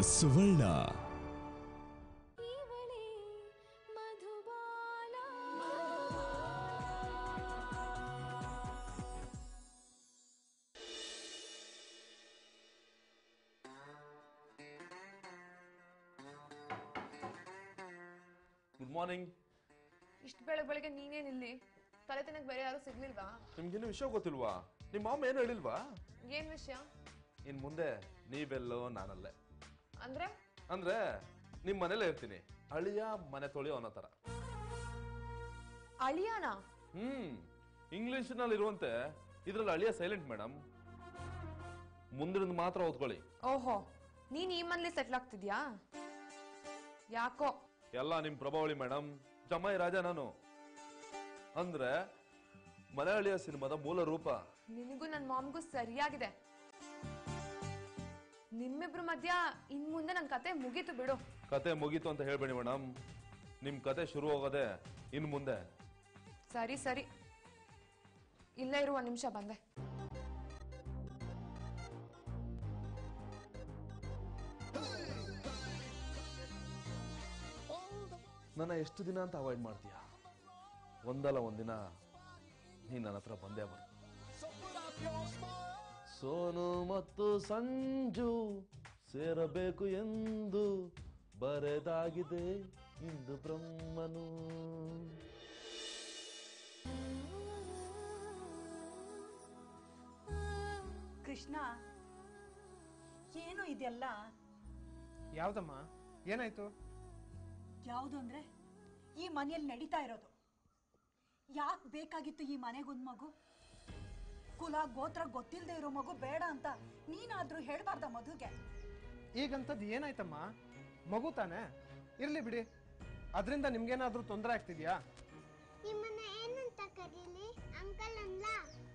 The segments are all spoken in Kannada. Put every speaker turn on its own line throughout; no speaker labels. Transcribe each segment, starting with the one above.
ಸುವರ್ಣ
ಇವಳೇ ಮಧುಬಾಲ
ಗುಡ್ ಮಾರ್ನಿಂಗ್
ಇಷ್ಟು ಬೆಳಗ್ಗೆ ಬೆಳಗ್ಗೆ ನೀನೇನ್ ಇಲ್ಲಿ ತಲೆ ತಿನ್ನಕ್ ಬೇರೆ ಯಾರು ಸಿಗ್ಲಿಲ್ವಾ
ನಿಮ್ಗಿನ್ನೂ ವಿಷಯ ಗೊತ್ತಿಲ್ವಾ ನಿಮ್ಮ ಮಾಮ ಏನು ಹೇಳಿಲ್ವಾ
ಏನ್ ವಿಷಯ
ಇನ್ ಮುಂದೆ ನೀವೆಲ್ಲೋ ನಾನಲ್ಲೇ
ಅಂದ್ರೆ
ಅಂದ್ರೆ ನಿಮ್ ಮನೇಲೇ ಇರ್ತೀನಿ ಅಳಿಯ ಮನೆ ತೊಳೆಯೋ ಅನ್ನೋ ತರ
ಅಳಿಯಾನ
ಹ್ಮ್ ಇಂಗ್ಲಿಷ್ನಲ್ಲಿ ಇರುವಂತೆ ಇದ್ರಲ್ಲಿ ಅಳಿಯ ಸೈಲೆಂಟ್ ಮೇಡಮ್ ಮುಂದಿನ ಮಾತ್ರ ಓದ್ಕೊಳ್ಳಿ
ಓಹೋ ನೀನ್ ಈ ಮನ್ಲಿ ಸೆಟ್ಲ್ ಆಗ್ತಿದ್ಯಾ ಯಾಕೋ
ಎಲ್ಲ ನಿಮ್ ಪ್ರಭಾವಳಿ ಮೇಡಮ್ ಜಮಾಯಿ ರಾಜ ನಾನು ಅಂದ್ರೆ ಮಲಯಾಳಿಯ ಸಿನಿಮಾದ ಮೂಲ ರೂಪ
ನಿನಗೂ ನನ್ ಮಾಮ್ಗೂ ಸರಿಯಾಗಿದೆ ನಿಮ್ಮಿಬ್ರ ಮಧ್ಯ ಇನ್ ಮುಂದೆ ನನ್ ಕತೆ ಮುಗೀತು ಬಿಡು
ಕತೆ ಮುಗೀತು ಅಂತ ಹೇಳ್ಬೇಡಿ ಮೇಡಮ್ ನಿಮ್ ಕತೆ ಶುರು ಹೋಗೋದೆ ಇನ್ ಮುಂದೆ
ಸರಿ ಸರಿ ಇಲ್ಲೇ ಇರುವ ನಿಮಿಷ ಬಂದೆ
ನನ್ನ ಎಷ್ಟು ದಿನ ಅಂತ ಅವಾಯ್ಡ್ ಮಾಡ್ತೀಯ ಒಂದಲ್ಲ ಒಂದಿನ ನೀನ್ ನನ್ನ ಹತ್ರ ಬಂದೇ ಬರ ಸೋನು ಮತ್ತು ಸಂಜು ಸೇರಬೇಕು ಎಂದು ಬರೆದಾಗಿದೆ ಇಂದು ಬ್ರಹ್ಮನು
ಕೃಷ್ಣ ಏನು ಇದೆಲ್ಲ
ಯಾವ್ದಮ್ಮ ಏನಾಯ್ತು
ಯಾವುದು ಅಂದ್ರೆ ಈ ಮನೆಯಲ್ಲಿ ನಡೀತಾ ಇರೋದು ಯಾಕೆ ಬೇಕಾಗಿತ್ತು ಈ ಮನೆಗೊಂದು ಮಗು ಕುಲ ಗೋತ್ರ ಗೊತ್ತಿಲ್ಲದೆ ಇರೋ ಮಗು ಬೇಡ ಅಂತ ನೀನಾದ್ರೂ ಹೇಳ್ಬಾರ್ದ ಮಧುಗೆ
ಈಗಂತದ್ದು ಏನಾಯ್ತಮ್ಮ ಮಗು ತಾನೆ ಇರ್ಲಿ ಬಿಡಿ ಅದರಿಂದ ನಿಮ್ಗೇನಾದ್ರೂ ತೊಂದರೆ ಆಗ್ತಿದ್ಯಾ
ನಿಮ್ಮನ್ನ ಏನಂತ ಕರೀಲಿ ಅಂಕಲ್ ಅನ್ಲ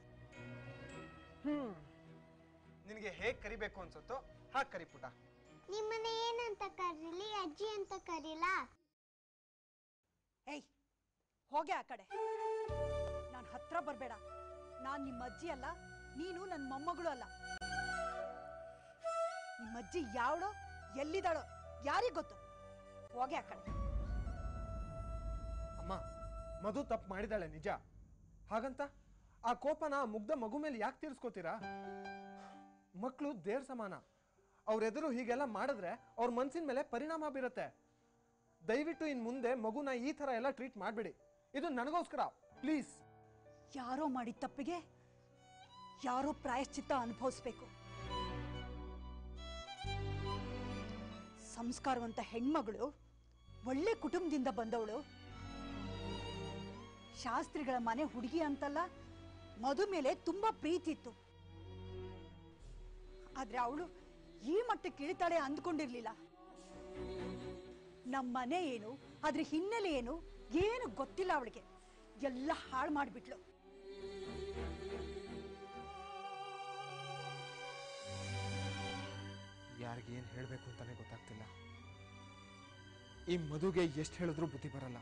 ಹ್ಮ್ ನಿನಗೆ ಹೇಗ್ ಕರಿಬೇಕು ಅನ್ಸುತ್ತೋ ಹಾಗೆ ಕರಿ ಪುಟ
ನಿಮ್ಮನ್ನ ಏನಂತ ಕರೀಲಿ ಅಜ್ಜಿ ಅಂತ ಕರೀಲಾ
ಏಯ್ ಹೋಗೆ ಆ ಕಡೆ ನಾನು ಹತ್ರ ಬರಬೇಡ ನಾನು ನಿಮ್ಮ ಅಜ್ಜಿ ಅಲ್ಲ ನೀನು ನನ್ನ ಮೊಮ್ಮಗಳು ಅಲ್ಲ ನಿಮ್ಮ ಅಜ್ಜಿ ಯಾವಳೋ ಎಲ್ಲಿದ್ದಾಳೋ ಯಾರಿಗ್ ಗೊತ್ತು ಹೋಗೆ ಆ ಕಡೆ
ಅಮ್ಮ ಮಧು ತಪ್ಪು ಮಾಡಿದಾಳೆ ನಿಜ ಹಾಗಂತ ಆ ಕೋಪನ ಆ ಮುಗ್ಧ ಮಗು ಮೇಲೆ ಯಾಕೆ ತೀರ್ಸ್ಕೋತೀರಾ ಮಕ್ಕಳು ದೇವ್ರ ಸಮಾನ ಅವ್ರೆದುರು ಹೀಗೆಲ್ಲ ಮಾಡಿದ್ರೆ ಅವ್ರ ಮನ್ಸಿನ ಮೇಲೆ ಪರಿಣಾಮ ಬೀರುತ್ತೆ ದಯವಿಟ್ಟು ಇನ್ ಮುಂದೆ ಮಗುನ ಈ ತರ ಎಲ್ಲ ಟ್ರೀಟ್ ಮಾಡಬೇಡಿ ಇದು ನನಗೋಸ್ಕರ ಪ್ಲೀಸ್
ಯಾರೋ ಮಾಡಿದ ತಪ್ಪಿಗೆ ಯಾರೋ ಪ್ರಾಯಶ್ಚಿತ್ತ ಅನುಭವಿಸ್ಬೇಕು ಸಂಸ್ಕಾರವಂತ ಹೆಣ್ಮಗಳು ಒಳ್ಳೆ ಕುಟುಂಬದಿಂದ ಬಂದವಳು ಶಾಸ್ತ್ರಿಗಳ ಮನೆ ಹುಡುಗಿ ಅಂತಲ್ಲ ಮಧು ಮೇಲೆ ತುಂಬಾ ಪ್ರೀತಿ ಇತ್ತು ಆದ್ರೆ ಅವಳು ಈ ಮಟ್ಟಕ್ಕೆ ಇಳಿತಾಳೆ ಅಂದ್ಕೊಂಡಿರ್ಲಿಲ್ಲ ನಮ್ಮ ಮನೆ ಏನು ಅದ್ರ ಹಿನ್ನೆಲೆ ಏನು ಏನು ಗೊತ್ತಿಲ್ಲ ಅವಳಿಗೆ ಎಲ್ಲ ಹಾಳು ಮಾಡಿಬಿಟ್ಲು
ಯಾರಿಗೆ ಏನು ಹೇಳಬೇಕು ಅಂತಾನೆ ಗೊತ್ತಾಗ್ತಿಲ್ಲ ಈ ಮದುಗೆ ಎಷ್ಟು ಹೇಳಿದ್ರೂ ಬುದ್ಧಿ ಬರಲ್ಲ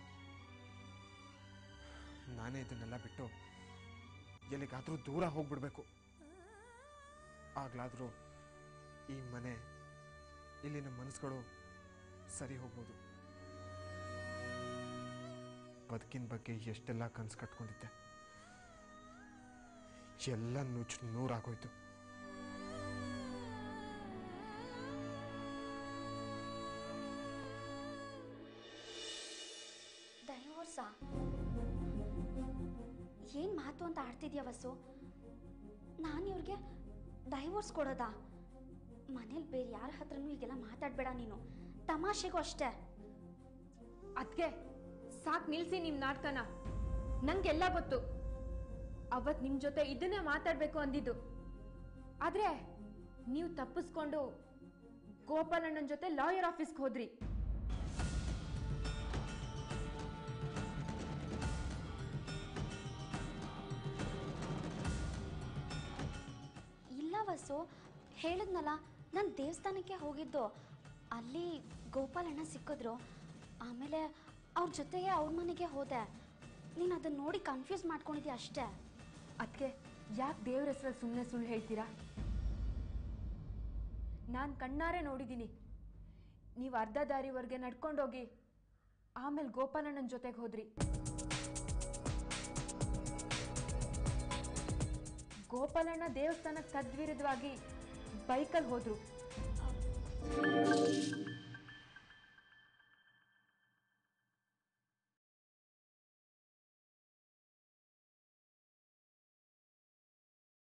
ನಾನೇ ಇದನ್ನೆಲ್ಲ ಬಿಟ್ಟು ಎಲ್ಲಿಗಾದ್ರೂ ದೂರ ಹೋಗ್ಬಿಡ್ಬೇಕು ಆಗ್ಲಾದ್ರೂ ಈ ಮನೆ ಇಲ್ಲಿನ ಮನಸ್ಸುಗಳು ಸರಿ ಹೋಗ್ಬೋದು ಬದುಕಿನ ಬಗ್ಗೆ ಎಷ್ಟೆಲ್ಲ ಕನಸು ಕಟ್ಕೊಂಡಿದ್ದೆ ಎಲ್ಲ ನುಚ್ಚು ನೂರಾಗೋಯ್ತು
ಡೈವೋರ್ಸಾ ಏನು ಮಾತು ಅಂತ ಆಡ್ತಿದ್ಯಾ ವಸು ನಾನು ಇವ್ರಿಗೆ ಡೈವೋರ್ಸ್ ಕೊಡೋದಾ ಮನೇಲಿ ಬೇರೆ ಯಾರ ಹತ್ರನೂ ಈಗೆಲ್ಲ ಮಾತಾಡಬೇಡ ನೀನು ತಮಾಷೆಗೂ ಅಷ್ಟೇ
ಅದ್ಕೆ ಸಾಕ್ ನಿಲ್ಸಿ ನಿಮ್ ನಾಟಕನ ನಂಗೆಲ್ಲ ಗೊತ್ತು ಅವತ್ ನಿಮ್ ಜೊತೆ ಇದನ್ನೇ ಮಾತಾಡ್ಬೇಕು ಅಂದಿದ್ದು ಆದ್ರೆ ನೀವು ತಪ್ಪಿಸ್ಕೊಂಡು ಗೋಪಾಲಣ್ಣನ ಜೊತೆ ಲಾಯರ್ ಆಫೀಸ್ಗೆ ಹೋದ್ರಿ
ಇಲ್ಲ ವಸು ಹೇಳಿದ್ನಲ್ಲ ನಾನು ದೇವಸ್ಥಾನಕ್ಕೆ ಹೋಗಿದ್ದು ಅಲ್ಲಿ ಗೋಪಾಲಣ್ಣ ಸಿಕ್ಕಿದ್ರು ಆಮೇಲೆ ಅವ್ರ ಜೊತೆಗೆ ಅವ್ರ ಮನೆಗೆ ಹೋದೆ ನೀನು ಅದನ್ನ ನೋಡಿ ಕನ್ಫ್ಯೂಸ್ ಮಾಡ್ಕೊಂಡಿದ್ಯಾ ಅಷ್ಟೇ
ಅದಕ್ಕೆ ಯಾಕೆ ದೇವ್ರ ಹೆಸರಲ್ಲಿ ಸುಮ್ಮನೆ ಸುಳ್ಳು ಹೇಳ್ತೀರಾ ನಾನು ಕಣ್ಣಾರೆ ನೋಡಿದ್ದೀನಿ ನೀವು ಅರ್ಧ ದಾರಿವರೆಗೆ ನಡ್ಕೊಂಡೋಗಿ ಆಮೇಲೆ ಗೋಪಾಲಣ್ಣನ ಜೊತೆಗೆ ಹೋದ್ರಿ ಗೋಪಾಲಣ್ಣ ದೇವಸ್ಥಾನಕ್ಕೆ ತದ್ವಿರುದ್ಧವಾಗಿ ಬೈಕಲ್ಲಿ ಹೋದ್ರು